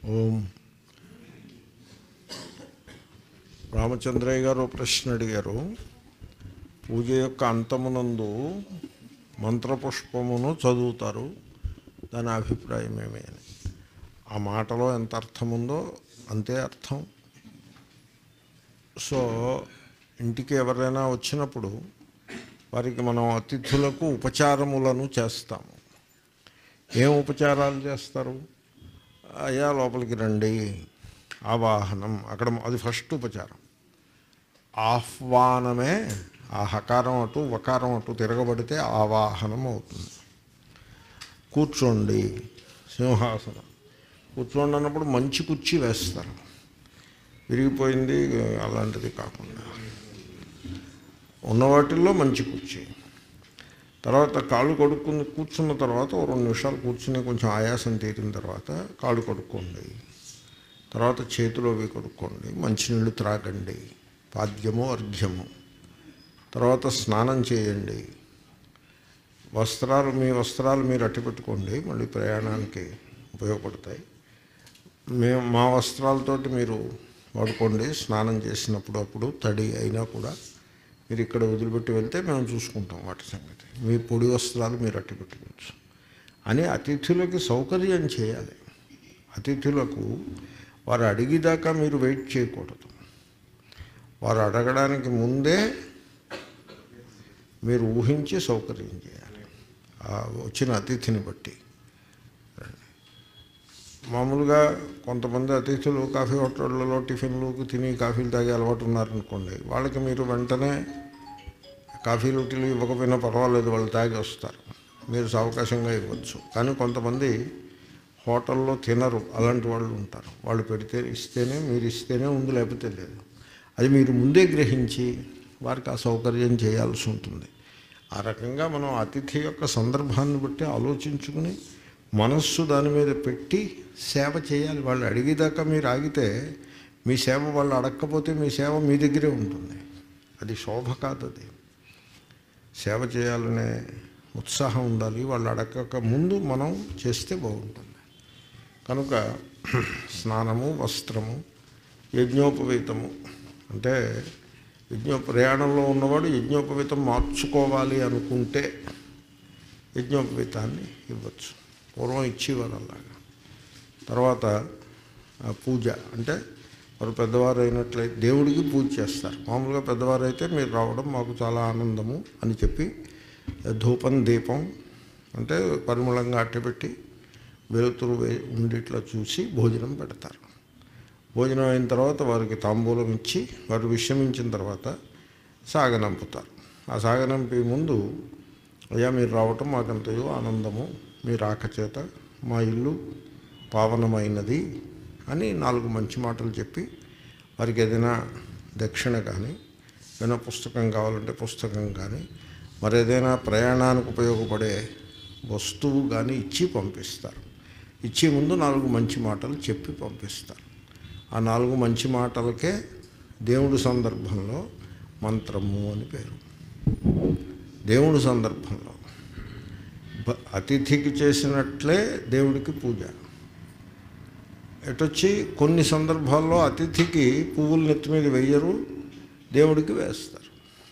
ఓం రామచంద్రయ్య గారు ప్రశ్న అడిగారు పూజ యొక్క అంతమునందు మంత్రపుష్పమును చదువుతారు దాని అభిప్రాయం ఏమి అని ఆ మాటలో ఎంత అర్థం ఉందో అంతే అర్థం సో ఇంటికి ఎవరైనా వచ్చినప్పుడు వారికి మనం అతిథులకు ఉపచారములను చేస్తాము ఏం ఉపచారాలు చేస్తారు అయ్యా లోపలికి రండి ఆవాహనం అక్కడ అది ఫస్ట్ ఉపచారం ఆహ్వానమే ఆ హకారం అటు వకారం అటు తిరగబడితే ఆవాహనం అవుతుంది కూర్చోండి సింహాసనం కూర్చోండి అన్నప్పుడు మంచి కుర్చీ వేస్తారు విరిగిపోయింది అలాంటిది కాకుండా ఉన్న వాటిల్లో మంచి కుర్చీ తర్వాత కాళ్ళు కడుక్కుని కూర్చున్న తర్వాత ఓ రెండు నిమిషాలు కూర్చుని కొంచెం ఆయాసం తీరిన తర్వాత కాళ్ళు కడుక్కోండి తర్వాత చేతులు అవి కడుక్కోండి మంచినీళ్ళు త్రాగండి పాద్యము అర్ఘ్యము తర్వాత స్నానం చేయండి వస్త్రాలు మీ వస్త్రాలు మీరు అట్టి పెట్టుకోండి మళ్ళీ ప్రయాణానికి ఉపయోగపడతాయి మేము మా వస్త్రాలతోటి మీరు వాడుకోండి స్నానం చేసినప్పుడు అప్పుడు తడి అయినా కూడా మీరు ఇక్కడ వదిలిపెట్టి వెళ్తే మేము చూసుకుంటాం వాటి సంగతి మీ పొడి వస్త్రాలు మీరు అట్టి పెట్టుకోవచ్చు అని అతిథులకి సౌకర్యం చేయాలి అతిథులకు వారు అడిగేదాకా మీరు వెయిట్ చేయకూడదు వారు అడగడానికి ముందే మీరు ఊహించి సౌకర్యం చేయాలి ఆ వచ్చిన అతిథిని బట్టి మామూలుగా కొంతమంది అతిథులు కాఫీ హోటళ్ళలో టిఫిన్లు తిని కాఫీలు తాగే అలవాటు ఉన్నారనుకోండి వాళ్ళకి మీరు వెంటనే కాఫీలు టీలు ఇవ్వకపోయినా పర్వాలేదు వాళ్ళు తాగి వస్తారు మీరు అవకాశంగా ఇవ్వచ్చు కానీ కొంతమంది హోటల్లో తినరు అలాంటి వాళ్ళు ఉంటారు వాళ్ళు పెడితే ఇస్తేనే మీరు ఇస్తేనే ఉంది లేకపోతే లేదు అది మీరు ముందే గ్రహించి వారికి ఆ సౌకర్యం చేయాల్సి ఉంటుంది ఆ రకంగా మనం అతిథి యొక్క సందర్భాన్ని బట్టి ఆలోచించుకుని మనస్సు దాని మీద పెట్టి సేవ చేయాలి వాళ్ళు అడిగేదాకా మీరు ఆగితే మీ సేవ వాళ్ళు అడగకపోతే మీ సేవ మీ దగ్గరే ఉంటుంది అది శోభ కాదు అది సేవ చేయాలనే ఉత్సాహం ఉండాలి వాళ్ళు అడగక ముందు మనం చేస్తే బాగుంటుంది కనుక స్నానము వస్త్రము యజ్ఞోపవీతము అంటే యజ్ఞ ప్రయాణంలో ఉన్నవాడు యజ్ఞోపవీతం మార్చుకోవాలి అనుకుంటే యజ్ఞోపవీతాన్ని ఇవ్వచ్చు పూర్వం ఇచ్చేవారు అలాగా తర్వాత ఆ పూజ అంటే వారు పెద్దవారు అయినట్లయితే దేవుడికి పూజ చేస్తారు మామూలుగా పెద్దవారు అయితే మీరు రావడం మాకు చాలా ఆనందము అని చెప్పి ధూపం దీపం అంటే పరిమళంగా అట్టపెట్టి వెలుతురు వే ఉండిట్లా చూసి భోజనం పెడతారు భోజనం అయిన తర్వాత వారికి తాంబూలం ఇచ్చి వారు విశ్రమించిన తర్వాత సాగనంపుతారు ఆ సాగనంపే ముందు అయ్యా మీరు రావటం మాకెంతయో ఆనందము మీ రాక చేత మా ఇల్లు పావనమైనది అని నాలుగు మంచి మాటలు చెప్పి వారికి ఏదైనా దక్షిణ కానీ ఏదైనా పుస్తకం కావాలంటే పుస్తకం కానీ మరి ఏదైనా ప్రయాణానికి ఉపయోగపడే వస్తువు కానీ ఇచ్చి పంపిస్తారు ఇచ్చే ముందు నాలుగు మంచి మాటలు చెప్పి పంపిస్తారు ఆ నాలుగు మంచి మాటలకే దేవుడి సందర్భంలో మంత్రము అని పేరు దేవుడి సందర్భంలో బ- అతిథికి చేసినట్లే దేవుడికి పూజ ఎటొచ్చి కొన్ని సందర్భాల్లో అతిథికి పువ్వులు నెత్తి మీద వెయ్యరు దేవుడికి వేస్తారు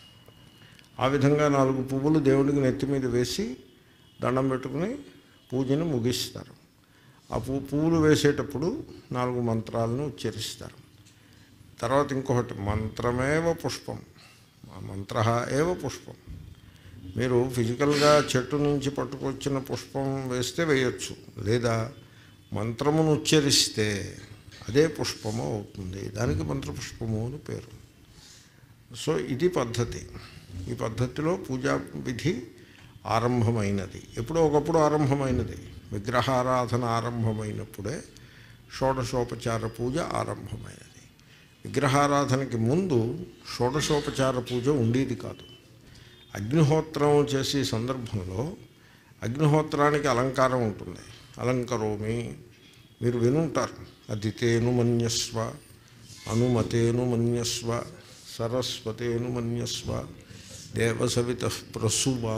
ఆ విధంగా నాలుగు పువ్వులు దేవుడికి నెత్తి మీద వేసి దండం పెట్టుకుని పూజను ముగిస్తారు ఆ పువ్వు పువ్వులు వేసేటప్పుడు నాలుగు మంత్రాలను ఉచ్చరిస్తారు తర్వాత ఇంకొకటి మంత్రమేవ పుష్పం ఆ మంత్ర ఏవ పుష్పం మీరు ఫిజికల్గా చెట్టు నుంచి పట్టుకొచ్చిన పుష్పం వేస్తే వేయొచ్చు లేదా మంత్రమును ఉచ్చరిస్తే అదే పుష్పము అవుతుంది దానికి మంత్రపుష్పము అని పేరు సో ఇది పద్ధతి ఈ పద్ధతిలో పూజా విధి ఆరంభమైనది ఎప్పుడో ఒకప్పుడు ఆరంభమైనది విగ్రహారాధన ఆరంభమైనప్పుడే షోడశోపచార పూజ ఆరంభమైనది విగ్రహారాధనకి ముందు షోడశోపచార పూజ ఉండేది కాదు అగ్నిహోత్రం చేసే సందర్భంలో అగ్నిహోత్రానికి అలంకారం ఉంటుంది అలంకరోమి మీరు వినుంటారు అదితేను మన్యస్వ అనుమతేను మన్యస్వ సరస్వతేను మన్యస్వ దేవసవిత ప్రసువా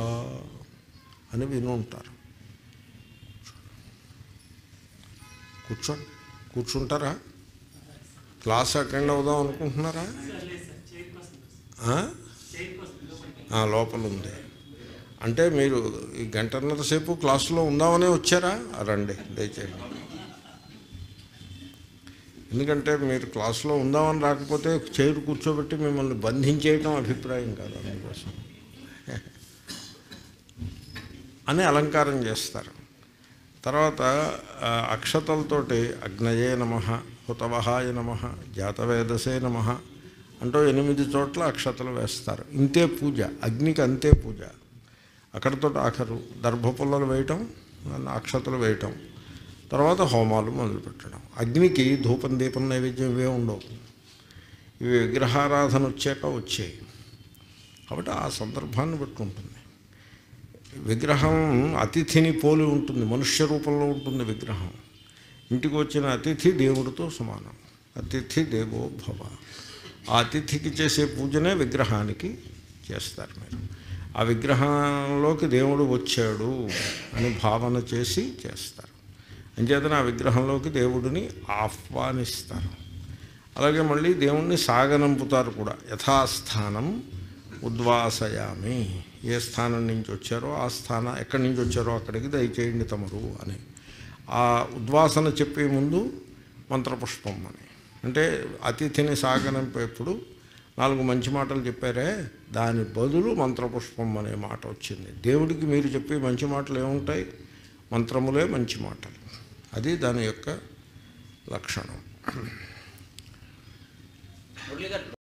అని వినుంటారు కూర్చోండి కూర్చుంటారా క్లాస్ అటెండ్ అవుదాం అనుకుంటున్నారా ఆ? ఆ, లోపల ఉంది అంటే మీరు ఈ గంటన్నర సేపు క్లాసులో ఉందామనే వచ్చారా రండి దయచేయండి ఎందుకంటే మీరు క్లాసులో ఉందామని రాకపోతే చైర్ కూర్చోబెట్టి మిమ్మల్ని బంధించేయటం అభిప్రాయం కాదు అందుకోసం అని అలంకారం చేస్తారు తర్వాత ఆ, అక్షతలతోటి అగ్నయే నమ హుతవహాయ నమ జాతవేదసే నమ అంటూ ఎనిమిది చోట్ల అక్షతలు వేస్తారు ఇంతే పూజ అగ్నికి అంతే పూజ అక్కడితో ఆఖరు దర్భపుల్లలు వేయటం అక్షతలు వేయటం తర్వాత హోమాలు మొదలుపెట్టడం అగ్నికి ధూపం దీపం నైవేద్యం ఇవే ఉండవు ఇవి విగ్రహారాధన వచ్చాక వచ్చాయి కాబట్టి ఆ సందర్భాన్ని బట్టి ఉంటుంది విగ్రహం అతిథిని పోలి ఉంటుంది మనుష్య రూపంలో ఉంటుంది విగ్రహం ఇంటికి వచ్చిన అతిథి దేవుడితో సమానం అతిథి దేవో భవ ఆ అతిథికి చేసే పూజనే విగ్రహానికి చేస్తారు మీరు ఆ విగ్రహంలోకి దేవుడు వచ్చాడు అని భావన చేసి చేస్తారు అంచేతన ఆ విగ్రహంలోకి దేవుడిని ఆహ్వానిస్తారు అలాగే మళ్ళీ దేవుణ్ణి సాగనంపుతారు కూడా యథాస్థానం ఉద్వాసయామి ఏ స్థానం నుంచి వచ్చారో ఆ స్థానం ఎక్కడి నుంచి వచ్చారో అక్కడికి దయచేయండి తమరు అని ఆ ఉద్వాసన చెప్పే ముందు మంత్రపుష్పం అని అంటే అతిథిని సాగనంపేప్పుడు నాలుగు మంచి మాటలు చెప్పారే దాని బదులు మంత్రపుష్పం అనే మాట వచ్చింది దేవుడికి మీరు చెప్పే మంచి మాటలు ఏముంటాయి మంత్రములే మంచి మాటలు అది దాని యొక్క లక్షణం మురళి గారు